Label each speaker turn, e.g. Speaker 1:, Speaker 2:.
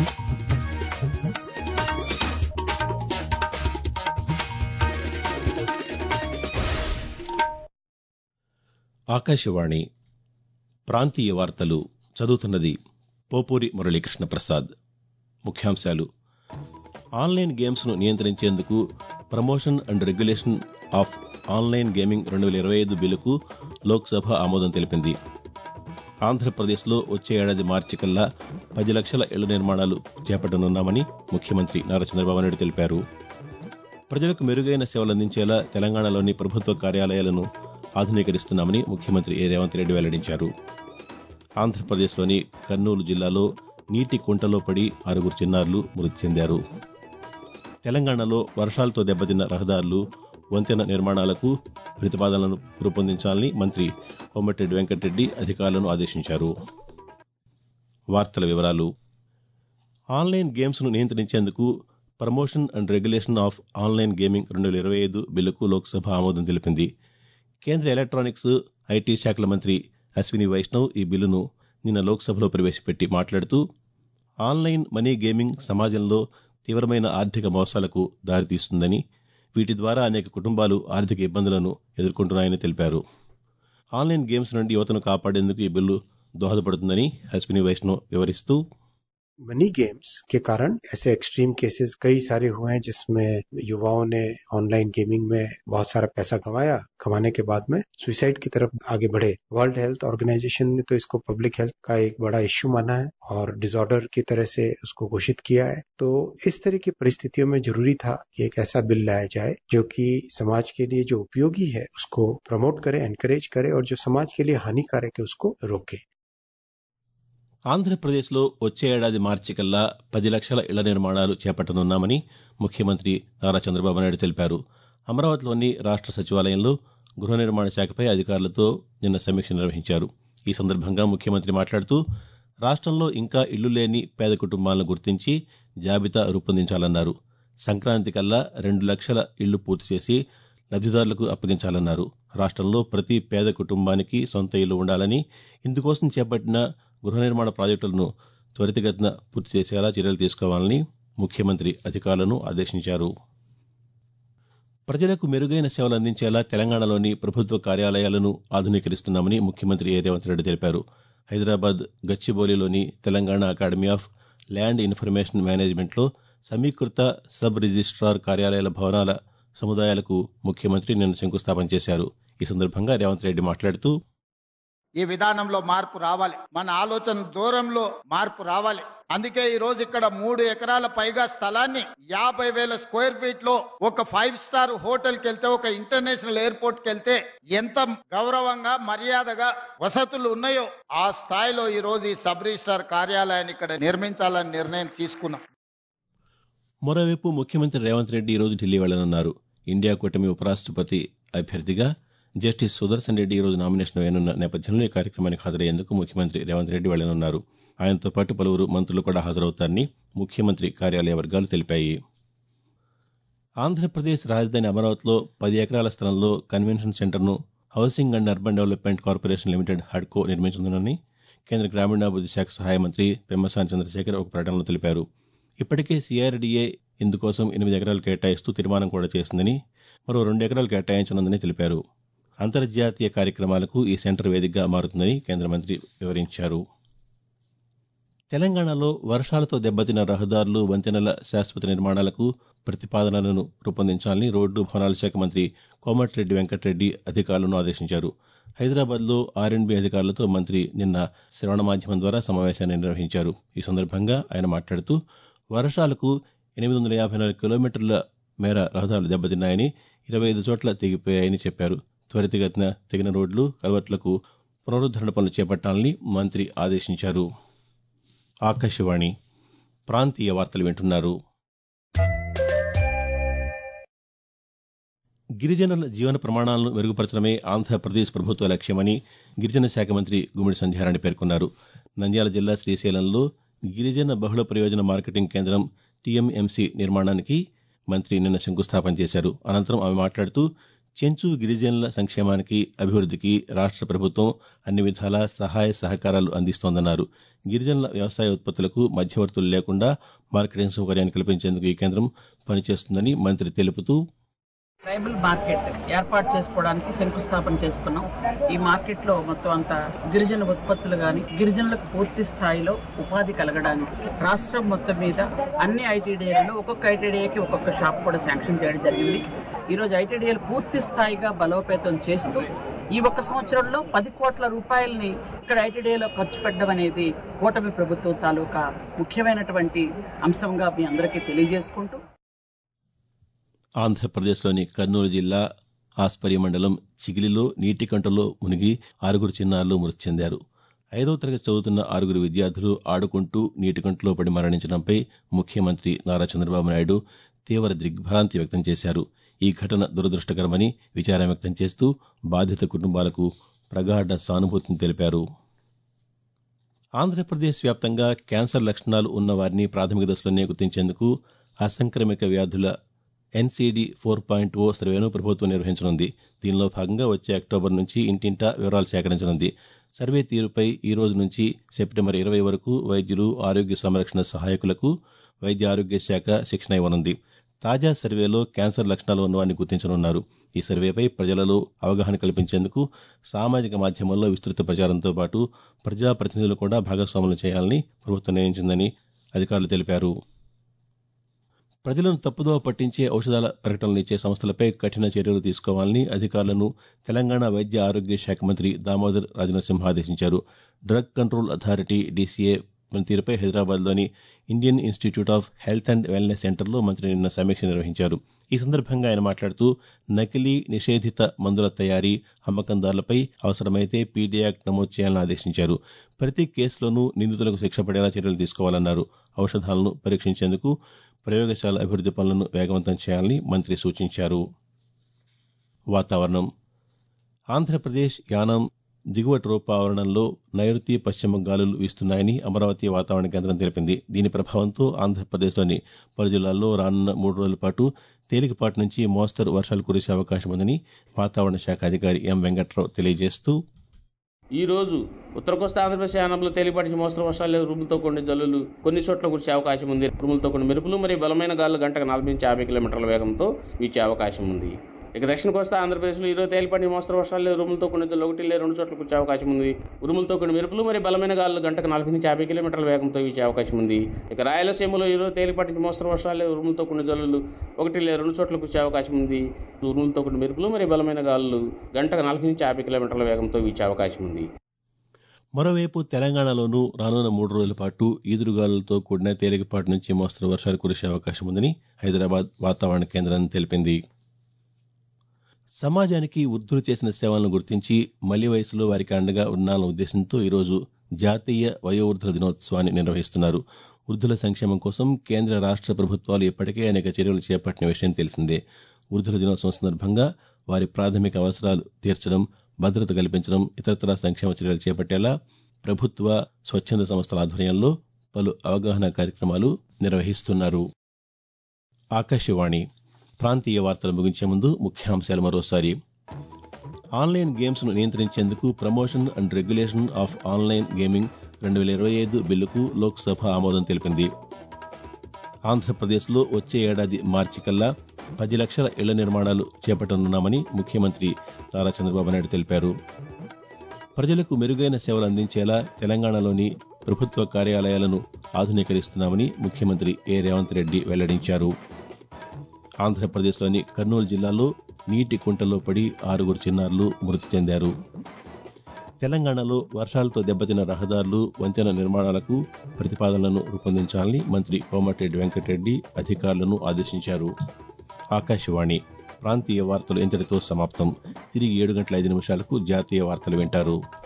Speaker 1: ఆకాశవాణి ప్రాంతీయ వార్తలు చదువుతున్నది పోపూరి మురళీకృష్ణ ప్రసాద్ ముఖ్యాంశాలు ఆన్లైన్ గేమ్స్ను నియంత్రించేందుకు promotion and regulation of online gaming రెండు వేల ఇరవై ఐదు బిల్లుకు లోక్సభ ఆమోదం తెలిపింది ఆంధ్రప్రదేశ్లో వచ్చే ఏడాది మార్చి కల్లా పది లక్షల ఇళ్ల నిర్మాణాలు చేపట్టనున్నామని ముఖ్యమంత్రి నారా చంద్రబాబు నాయుడు తెలిపారు ప్రజలకు మెరుగైన సేవలందించేలా తెలంగాణలోని ప్రభుత్వ కార్యాలయాలను ఆధునీకరిస్తున్నామని ముఖ్యమంత్రి ఏ రేవంత్ రెడ్డి వెల్లడించారు ఆంధ్రప్రదేశ్లోని కర్నూలు జిల్లాలో నీటి కుంటలో పడి ఆరుగురు చిన్నారులు మృతి చెందారు తెలంగాణలో వర్షాలతో దెబ్బతిన్న రహదారులు వంతెన నిర్మాణాలకు ప్రతిపాదనలను రూపొందించాలని మంత్రి కోమటిరెడ్డి వెంకటరెడ్డి అధికారులను ఆదేశించారు వార్తల వివరాలు ఆన్లైన్ గేమ్స్ను నియంత్రించేందుకు promotion and regulation of online gaming రెండు వేల ఇరవై ఐదు బిల్లుకు లోక్సభ ఆమోదం తెలిపింది కేంద్ర ఎలక్ట్రానిక్స్ ఐటీ శాఖల మంత్రి అశ్విని వైష్ణవ్ ఈ బిల్లును నిన్న లోక్సభలో ప్రవేశపెట్టి మాట్లాడుతూ ఆన్లైన్ మనీ గేమింగ్ సమాజంలో తీవ్రమైన ఆర్థిక మోసాలకు దారితీస్తుందని వీటి ద్వారా అనేక కుటుంబాలు ఆర్థిక ఇబ్బందులను ఎదుర్కొంటున్నాయని తెలిపారు ఆన్లైన్ గేమ్స్ నుండి యువతను కాపాడేందుకు ఈ బిల్లు దోహదపడుతుందని అశ్విని వైష్ణవ్ వివరిస్తూ
Speaker 2: मनी गेम्स के कारण ऐसे एक्सट्रीम केसेस कई सारे हुए हैं जिसमें युवाओं ने ऑनलाइन गेमिंग में बहुत सारा पैसा कमाया कमाने के बाद में सुसाइड की तरफ आगे बढ़े वर्ल्ड हेल्थ ऑर्गेनाइजेशन ने तो इसको पब्लिक हेल्थ का एक बड़ा इश्यू माना है और डिसऑर्डर की तरह से उसको घोषित किया है तो इस तरह की परिस्थितियों में जरूरी था कि एक ऐसा बिल लाया जाए जो कि समाज के लिए जो उपयोगी है उसको प्रमोट करे एनकरेज करे और जो समाज के लिए हानिकारक है उसको रोके
Speaker 1: ఆంధ్రప్రదేశ్లో వచ్చే ఏడాది మార్చి కల్లా పది లక్షల ఇళ్ల నిర్మాణాలు చేపట్టనున్నామని ముఖ్యమంత్రి నారా చంద్రబాబు నాయుడు తెలిపారు అమరావతిలోని రాష్ట సచివాలయంలో గృహ నిర్మాణ శాఖపై అధికారులతో నిన్న సమీక్ష నిర్వహించారు ఈ సందర్భంగా ముఖ్యమంత్రి మాట్లాడుతూ రాష్టంలో ఇంకా ఇళ్లు లేని పేద కుటుంబాలను గుర్తించి జాబితా రూపొందించాలన్నారు సంక్రాంతి కల్లా రెండు లక్షల ఇళ్లు పూర్తి చేసి లబ్దిదారులకు అప్పగించాలన్నారు రాష్టంలో ప్రతి పేద కుటుంబానికి సొంత ఇల్లు ఉండాలని ఇందుకోసం చేపట్టిన గృహ నిర్మాణ ప్రాజెక్టులను త్వరితగతిన పూర్తి చేసేలా చర్యలు తీసుకోవాలని ముఖ్యమంత్రి అధికారులను ఆదేశించారు ప్రజలకు మెరుగైన సేవలు అందించేలా తెలంగాణలోని ప్రభుత్వ కార్యాలయాలను ఆధునీకరిస్తున్నామని ముఖ్యమంత్రి ఏ రేవంత్ రెడ్డి తెలిపారు హైదరాబాద్ గచ్చిబౌలిలోని Telangana academy of land information మేనేజ్మెంట్లో సమీకృత సబ్ రిజిస్ట్రార్ కార్యాలయాల భవనాల సముదాయాలకు ముఖ్యమంత్రి నిన్న శంకుస్థాపన చేశారు ఈ సందర్భంగా రేవంత్ రెడ్డి మాట్లాడుతూ
Speaker 3: ఈ విధానంలో మార్పు రావాలి మన ఆలోచన దూరంలో మార్పు రావాలి అందుకే ఈ రోజు ఇక్కడ మూడు ఎకరాల పైగా స్థలాన్ని యాభై వేల స్క్వేర్ ఫీట్ లో ఒక ఫైవ్ స్టార్ హోటల్ కి వెళ్తే ఒక ఇంటర్నేషనల్ ఎయిర్పోర్ట్ కి వెళ్తే ఎంత గౌరవంగా మర్యాదగా వసతులు ఉన్నాయో ఆ స్థాయిలో ఈ రోజు ఈ సబ్ రిజిస్టార్ కార్యాలయాన్ని ఇక్కడ నిర్మించాలని నిర్ణయం తీసుకున్నాం
Speaker 1: మరోవైపు ముఖ్యమంత్రి రేవంత్ రెడ్డి ఈరోజు ఢిల్లీ వెళ్లనున్నారు ఇండియా కూటమి ఉపరాష్టపతి అభ్యర్థిగా జస్టిస్ సుదర్శన్ రెడ్డి ఈరోజు నామినేషన్ వేయనున్న నేపథ్యంలో ఈ కార్యక్రమానికి హాజరయ్యేందుకు ముఖ్యమంత్రి రేవంత్ రెడ్డి వెళ్లనున్నారు ఆయనతో పాటు పలువురు మంత్రులు కూడా హాజరవుతారని ముఖ్యమంత్రి కార్యాలయ వర్గాలు తెలిపాయి ఆంధ్రప్రదేశ్ రాజధాని అమరావతిలో పది ఎకరాల స్థలంలో కన్వెన్షన్ సెంటర్ను housing and urban development corporation limited హడ్కో నిర్మించనుందని కేంద్ర గ్రామీణాభివృద్ది శాఖ సహాయ మంత్రి పెమ్మసాని చంద్రశేఖర్ ఒక ప్రకటనలో తెలిపారు ఇప్పటికే సీఆర్డీఏ ఇందుకోసం ఎనిమిది ఎకరాలు కేటాయిస్తూ తీర్మానం కూడా చేసిందని మరో రెండు ఎకరాలు కేటాయించనుందని తెలిపారు అంతర్జాతీయ కార్యక్రమాలకు ఈ సెంటర్ వేదికగా మారుతుందని కేంద్ర మంత్రి వివరించారు తెలంగాణలో వర్షాలతో దెబ్బతిన్న రహదారులు వంతెనల శాశ్వత నిర్మాణాలకు ప్రతిపాదనలను రూపొందించాలని రోడ్డు భవనాల శాఖ మంత్రి కోమటిరెడ్డి వెంకటరెడ్డి అధికారులను ఆదేశించారు హైదరాబాద్లో ఆర్ఎండ్బీ అధికారులతో మంత్రి నిన్న శ్రవణ మాధ్యమం ద్వారా సమావేశాన్ని నిర్వహించారు ఈ సందర్భంగా ఆయన మాట్లాడుతూ వర్షాలకు ఎనిమిది వందల యాభై నాలుగు కిలోమీటర్ల మేర రహదారులు దెబ్బతిన్నాయని ఇరవై ఐదు చోట్ల తెగిపోయాయని చెప్పారు త్వరితగతిన తెగిన రోడ్లు కలవట్లకు పునరుద్దరణ పనులు చేపట్టాలని మంత్రి ఆదేశించారు ఆకాశవాణి ప్రాంతీయ వార్తలు వింటున్నారు గిరిజనుల జీవన ప్రమాణాలను మెరుగుపరచడమే ఆంధ్రప్రదేశ్ ప్రభుత్వ లక్ష్యమని గిరిజన శాఖ మంత్రి గుమ్మిడి సంధ్యారాణి పేర్కొన్నారు నంద్యాల జిల్లా శ్రీశైలంలో గిరిజన బహుళ ప్రయోజన మార్కెటింగ్ కేంద్రం టీఎంఎంసీ నిర్మాణానికి మంత్రి నిన్న శంకుస్థాపన చేశారు అనంతరం ఆమె మాట్లాడుతూ చెంచు గిరిజనుల సంక్షేమానికి అభివృద్ధికి రాష్ట్ర ప్రభుత్వం అన్ని విధాలా సహాయ సహకారాలు అందిస్తోందన్నారు గిరిజనుల వ్యవసాయ ఉత్పత్తులకు మధ్యవర్తులు లేకుండా మార్కెటింగ్ సౌకర్యాన్ని కల్పించేందుకు ఈ కేంద్రం పనిచేస్తుందని మంత్రి తెలుపుతూ
Speaker 4: ట్రైబల్ మార్కెట్ ఏర్పాటు చేసుకోవడానికి శంకుస్థాపన చేసుకున్నాం ఈ మార్కెట్ లో మొత్తం అంతా గిరిజన ఉత్పత్తులు గాని గిరిజనులకు పూర్తి స్థాయిలో ఉపాధి కలగడానికి రాష్ట్రం మొత్తం మీద అన్ని ఐటీడీఏలలో ఒక్కొక్క ఐటీడీఏకి ఒక్కొక్క షాప్ కూడా శాంక్షన్ చేయడం జరిగింది ఈ రోజు ఐటీడీఏలు పూర్తి స్థాయిగా బలోపేతం చేస్తూ ఈ ఒక్క సంవత్సరంలో పది కోట్ల రూపాయలని ఇక్కడ ఐటీడీఏలో ఖర్చు పెట్టడం అనేది కూటమి ప్రభుత్వం తాలూకా ముఖ్యమైనటువంటి అంశంగా మీ అందరికీ తెలియజేసుకుంటూ
Speaker 1: ఆంధ్రప్రదేశ్లోని కర్నూలు జిల్లా ఆస్పరి మండలం చిగిలిలో నీటి కంటలో మునిగి ఆరుగురు చిన్నారులు మృతి చెందారు ఐదవ తరగతి చదువుతున్న ఆరుగురు విద్యార్థులు ఆడుకుంటూ నీటి కంటలో పడి మరణించడంపై ముఖ్యమంత్రి నారా చంద్రబాబు నాయుడు తీవ్ర దిగ్భ్రాంతి వ్యక్తం చేశారు ఈ ఘటన దురదృష్టకరమని విచారం వ్యక్తం చేస్తూ బాధిత కుటుంబాలకు ప్రగాఢ సానుభూతిని తెలిపారు ఆంధ్రప్రదేశ్ వ్యాప్తంగా క్యాన్సర్ లక్షణాలు ఉన్న వారిని ప్రాథమిక దశలోనే గుర్తించేందుకు అసంక్రమిక వ్యాధుల ఎన్సీడీ ఫోర్ పాయింట్ ఓ సర్వేను ప్రభుత్వం నిర్వహించనుంది దీనిలో భాగంగా వచ్చే అక్టోబర్ నుంచి ఇంటింటా వివరాలు సేకరించనుంది సర్వే తీరుపై ఈ రోజు నుంచి సెప్టెంబర్ ఇరవై వరకు వైద్యులు ఆరోగ్య సంరక్షణ సహాయకులకు వైద్య ఆరోగ్య శాఖ శిక్షణ ఇవ్వనుంది తాజా సర్వేలో క్యాన్సర్ లక్షణాలు ఉన్నవారిని గుర్తించనున్నారు ఈ సర్వేపై ప్రజలలో అవగాహన కల్పించేందుకు సామాజిక మాధ్యమాల్లో విస్తృత ప్రచారంతో పాటు ప్రజాప్రతినిధులు కూడా భాగస్వాములు చేయాలని ప్రభుత్వం నిర్ణయించిందని అధికారులు తెలిపారు ప్రజలను తప్పుదోవ పట్టించే ఔషధాల ప్రకటనలు ఇచ్చే సంస్థలపై కఠిన చర్యలు తీసుకోవాలని అధికారులను తెలంగాణ వైద్య ఆరోగ్య శాఖ మంత్రి దామోదర్ రాజనరసింహ ఆదేశించారు డ్రగ్ కంట్రోల్ అథారిటీ డీసీఏ పనితీరుపై హైదరాబాద్లోని Indian institute of health and wellness సెంటర్లో మంత్రి నిన్న సమీక్ష నిర్వహించారు ఈ సందర్భంగా ఆయన మాట్లాడుతూ నకిలీ నిషేధిత మందుల తయారీ అమ్మకందారులపై అవసరమైతే పీడీ యాక్ట్ నమోదు చేయాలని ఆదేశించారు ప్రతి కేసులోనూ నిందితులకు శిక్ష పడేలా చర్యలు తీసుకోవాలన్నారు ఔషధాలను పరీక్షించేందుకు ప్రయోగశాల అభివృద్ది పనులను వేగవంతం చేయాలని మంత్రి సూచించారు వాతావరణం ఆంధ్రప్రదేశ్ యానం దిగువ ట్రోపావరణంలో నైరుతి పశ్చిమ గాలులు వీస్తున్నాయని అమరావతి వాతావరణ కేంద్రం తెలిపింది దీని ప్రభావంతో ఆంధ్రప్రదేశ్లోని పలు జిల్లాల్లో రానున్న మూడు రోజుల పాటు తేలికపాటి నుంచి మోస్తరు వర్షాలు కురిసే అవకాశం ఉందని వాతావరణ శాఖ అధికారి ఎం వెంకట్రావు తెలియజేస్తూ
Speaker 5: ఈ రోజు ఉత్తర కోస్తా ఆంధ్రప్రదేశ్ యానంలో తేలిపాటి మోస్తరు వర్షాలు ఉరుములతో కొన్ని జల్లులు కొన్ని చోట్ల కురిసే అవకాశం ఉంది ఉరుములతో కొన్ని మెరుపులు మరియు బలమైన గాలు గంటకు నలభై నుంచి యాభై కిలోమీటర్ల వేగంతో వీచే అవకాశం ఉంది ఇక దక్షిణ కోస్తా ఆంధ్రప్రదేశ్లో ఈరోజు తేలిపాటి మోస్తరు వర్షాలు ఉరుములతో కొన్ని జల్లు ఒకటి లేదా రెండు చోట్ల కురిసే అవకాశం ఉంది ఉరుములతో కొన్ని మెరుపులు మరియు బలమైన గాలు గంటకు నలభై నుంచి యాభై కిలోమీటర్ల వేగంతో వీచే అవకాశం ఉంది ఇక రాయలసీమలో ఈరోజు తేలిపాటి మోస్తరు వర్షాలు ఉరుములతో కొన్ని జల్లులు ఒకటి లేదా రెండు చోట్ల కురిసే అవకాశం ఉంది ఉరుములతో కొన్ని మెరుపులు మరియు బలమైన గాలు గంటకు నలభై నుంచి యాభై కిలోమీటర్ల వేగంతో వీచే అవకాశం ఉంది
Speaker 1: మరోవైపు తెలంగాణలోనూ రానున్న మూడు రోజుల పాటు ఈదురుగాలులతో కూడిన తేలికపాటి నుంచి మోస్తరు వర్షాలు కురిసే అవకాశం ఉందని హైదరాబాద్ వాతావరణ కేంద్రం తెలిపింది సమాజానికి వృద్ధులు చేసిన సేవలను గుర్తించి మలి వయసులో వారికి అండగా ఉండాలన్న ఉద్దేశంతో ఈరోజు జాతీయ వయోవృద్ధుల దినోత్సవాన్ని నిర్వహిస్తున్నారు వృద్ధుల సంక్షేమం కోసం కేంద్ర రాష్ట్ర ప్రభుత్వాలు ఇప్పటికే అనేక చర్యలు చేపట్టిన విషయం తెలిసిందే వృద్ధుల దినోత్సవం సందర్భంగా వారి ప్రాథమిక అవసరాలు తీర్చడం భద్రత కల్పించడం ఇతరత్రా సంక్షేమ చర్యలు చేపట్టేలా ప్రభుత్వ స్వచ్ఛంద సంస్థల ఆధ్వర్యంలో పలు అవగాహన కార్యక్రమాలు నిర్వహిస్తున్నారు ఆకాశవాణి ప్రాంతీయ వార్తలు ముగించే ముందు ముఖ్యాంశాలు మరోసారి ఆన్లైన్ గేమ్స్ను నియంత్రించేందుకు promotion and regulation of online gaming రెండు వేల ఇరవై ఐదు బిల్లుకు లోక్సభ ఆమోదం తెలిపింది ఆంధ్రప్రదేశ్లో వచ్చే ఏడాది మార్చి కల్లా పది లక్షల ఇళ్ల నిర్మాణాలు చేపట్టనున్నామని ముఖ్యమంత్రి నారా చంద్రబాబు నాయుడు తెలిపారు ప్రజలకు మెరుగైన సేవలు అందించేలా తెలంగాణలోని ప్రభుత్వ కార్యాలయాలను ఆధునీకరిస్తున్నామని ముఖ్యమంత్రి ఏ రేవంత్ రెడ్డి వెల్లడించారు ఆంధ్రప్రదేశ్లోని కర్నూలు జిల్లాలో నీటి కుంటలో పడి ఆరుగురు చిన్నారులు మృతి చెందారు తెలంగాణలో వర్షాలతో దెబ్బతిన్న రహదారులు వంతెన నిర్మాణాలకు ప్రతిపాదనలను రూపొందించాలని మంత్రి కోమటిరెడ్డి వెంకటరెడ్డి అధికారులను ఆదేశించారు ఆకాశవాణి ప్రాంతీయ వార్తలు ఇంతటితో సమాప్తం తిరిగి ఏడు గంటల ఐదు నిమిషాలకు జాతీయ వార్తలు వింటారు